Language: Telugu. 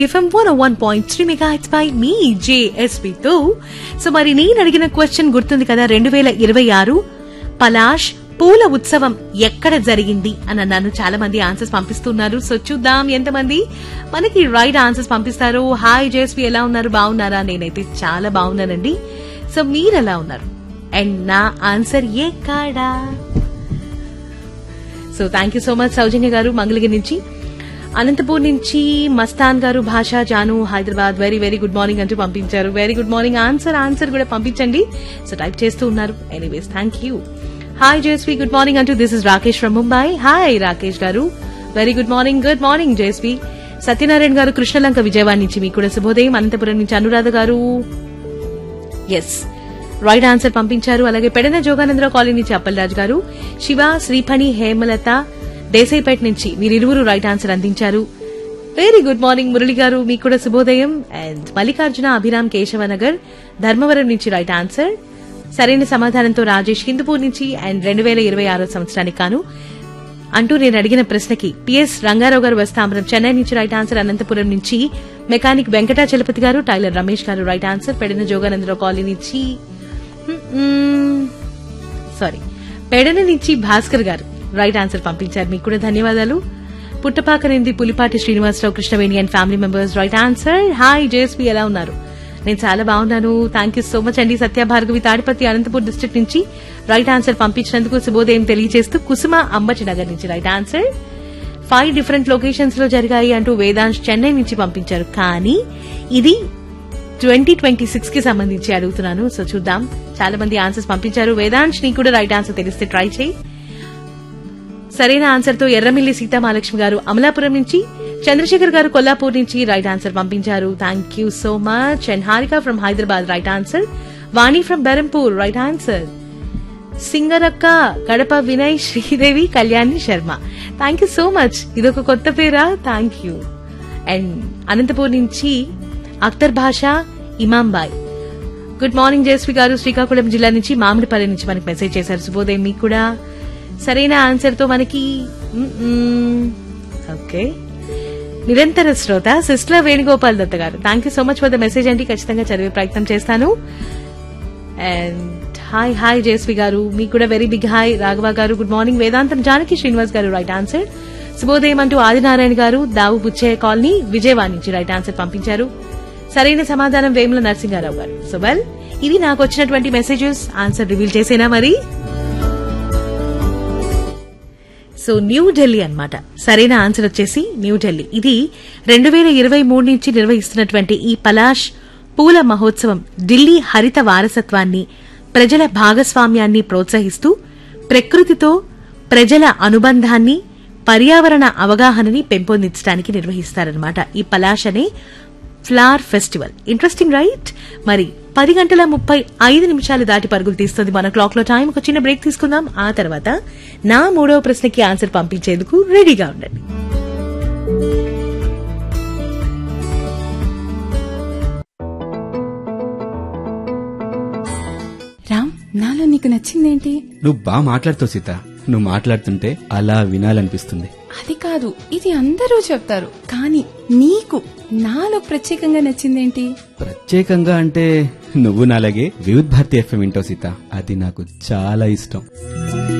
FM one one point three mega హెచ్ బై మీ జేఎస్పీతో సో మరి నేను అడిగిన క్వశ్చన్ గుర్తుంది కదా రెండు వేల ఇరవై ఆరు పలాష్ పూల ఉత్సవం ఎక్కడ జరిగింది అని అన్నాను చాలా మంది ఆన్సర్స్ పంపిస్తున్నారు సో చూద్దాం ఎంతమంది మనకి రైట్ ఆన్సర్స్ పంపిస్తారు హాయ్ జేఎస్పీ ఎలా ఉన్నారు బాగున్నారా నేనైతే చాలా బాగున్నానండి సో మీరు ఎలా ఉన్నారు అండ్ నా ఆన్సర్ ఏ కాడా so thank you so much Soujanya గారు మంగళగిరి నుంచి అనంతపూర్ నుంచి మస్తాన్ గారు Bhasha Janu Hyderabad very very good morning అంటూ పంపించారు very good morning answer answer కూడా పంపించండి సో టైప్ చేస్తూ ఉన్నారు anyways thank you hi Jayasvi good morning అంటూ this is Rakesh from Mumbai hi Rakesh గారు very good morning good morning Jayasvi Satyanarayana గారు కృష్ణలంక విజయవాడ నుంచి మీకు కూడా శుభోదయం అనంతపురం నుంచి అనురాధ గారు ఎస్ రైట్ ఆన్సర్ పంపించారు అలాగే పెడన జోగానందరావు కాలనీ నుంచి అప్పలరాజు గారు శివ శ్రీఫణి హేమలత దేశాయిపేట నుంచి వీరిరువురు రైట్ ఆన్సర్ అందించారు వెరీ గుడ్ మార్నింగ్ మురళి గారు మీకు కూడా శుభోదయం అండ్ మల్లికార్జున అభిరామ్ కేశవనగర్ ధర్మవరం నుంచి రైట్ ఆన్సర్ సరైన సమాధానంతో రాజేష్ హిందూపూర్ నుంచి అండ్ రెండు వేల ఇరవై ఆరో సంవత్సరానికి కాను అంటూ నేను అడిగిన ప్రశ్నకి పిఎస్ రంగారావు గారు వస్తాంబరం చెన్నై నుంచి రైట్ ఆన్సర్ అనంతపురం నుంచి మెకానిక్ వెంకటాచలపతి గారు టైలర్ రమేష్ గారు right answer Pedana Joganandarao colony నుంచి సారీ పెడన నుంచి భాస్కర్ గారు రైట్ ఆన్సర్ పంపించారు మీకు కూడా ధన్యవాదాలు పుట్టపాక నుండి Pulipati Srinivasarao Krishnaveni and family members right answer hi JSP ఎలా ఉన్నారు నేను చాలా బాగున్నాను థ్యాంక్ యూ సో మచ్ అండి సత్యభార్గవి తాడిపత్రి అనంతపూర్ డిస్ట్రిక్ట్ నుంచి రైట్ ఆన్సర్ పంపించినందుకు శుభోదయం తెలియజేస్తూ కుసుమ అంబటి నగర్ నుంచి right answer five different locations లో జరిగాయి అంటూ వేదాంశ్ చెన్నై నుంచి పంపించారు కానీ ఇది ట్వంటీ ట్వంటీ సిక్స్ కి సంబంధించి అడుగుతున్నాను సో చూద్దాం చాలా మంది ఆన్సర్స్ పంపించారు వేదాంశ్ నీకు కూడా రైట్ ఆన్సర్ తెలిస్తే ట్రై చేయి సరైన ఆన్సర్ తో ఎర్రమిల్లి సీతామహాలక్ష్మి గారు అమలాపురం నుంచి చంద్రశేఖర్ గారు కొల్లాపూర్ నుంచి రైట్ ఆన్సర్ పంపించారు thank you so much and Harika from Hyderabad right answer Vani from Berhampur right answer Singarakka Kadapa Vinay Sridevi Kalyani Sharma thank you so much ఇదొక కొత్త పేరా థ్యాంక్ యూ అండ్ అనంతపూర్ నుంచి అఖ్తర్ భాష ఇమాంబాయ్ గుడ్ మార్నింగ్ జయశ్రీ గారు శ్రీకాకుళం జిల్లా నుంచి మామిడిపల్లి నుంచి మనకి మెసేజ్ చేశారు శుభోదయం మీకు కూడా సరైన ఆన్సర్ తో మనకి ఓకే నిరంతర శ్రోత సిస్లా వేణుగోపాల్ దత్త గారు thank you so much for the message అండి ఖచ్చితంగా చదివే ప్రయత్నం చేస్తాను అండ్ హాయ్ హాయ్ జయశ్రీ గారు మీకు కూడా వెరీ బిగ్ హాయ్ రాఘవ గారు గుడ్ మార్నింగ్ వేదాంతం జానకి శ్రీనివాస్ గారు రైట్ ఆన్సర్ శుభోదయం అంటూ ఆదినారాయణ గారు దావు బుచ్చయ్య కాలనీ విజయవాడ నుంచి రైట్ ఆన్సర్ పంపించారు సరైన సమాధానం వేముల నరసింహారావు గారు సో వెల్ ఇవి నాకు వచ్చినటువంటి మెసేజెస్ ఆన్సర్ రివీల్ చేసేనా మరి సో న్యూ ఢిల్లీ అన్నమాట సరైన ఆన్సర్ వచ్చేసి న్యూ ఢిల్లీ ఇది రెండు వేల ఇరవై మూడు నుంచి నిర్వహిస్తున్నటువంటి ఈ పలాష్ పూల మహోత్సవం ఢిల్లీ హరిత వారసత్వాన్ని ప్రజల భాగస్వామ్యాన్ని ప్రోత్సహిస్తూ ప్రకృతితో ప్రజల అనుబంధాన్ని పర్యావరణ అవగాహనని పెంపొందించడానికి నిర్వహిస్తారనమాట ఈ పలాష్ అనే ఫ్లవర్ ఫెస్టివల్ ఇంట్రెస్టింగ్ రైట్ మరి పది గంటల ముప్పై ఐదు నిమిషాలు దాటి పరుగులు తీస్తుంది మన క్లాక్ లో టైం ఒక చిన్న బ్రేక్ తీసుకుందాం ఆ తర్వాత నా మూడవ ప్రశ్నకి ఆన్సర్ పంపించేందుకు రెడీగా ఉండండి రామ్ నాలో నీకు నచ్చిందేంటి నువ్వు బాగా మాట్లాడుతావు సీత నువ్వు మాట్లాడుతుంటే అలా వినాలనిపిస్తుంది అది కాదు ఇది అందరూ చెప్తారు కానీ నీకు నాలో ప్రత్యేకంగా నచ్చిందేంటి ప్రత్యేకంగా అంటే నువ్వు నాలాగే వివిధ్ భారతి ఎఫ్ఎం వింటావు సీత అది నాకు చాలా ఇష్టం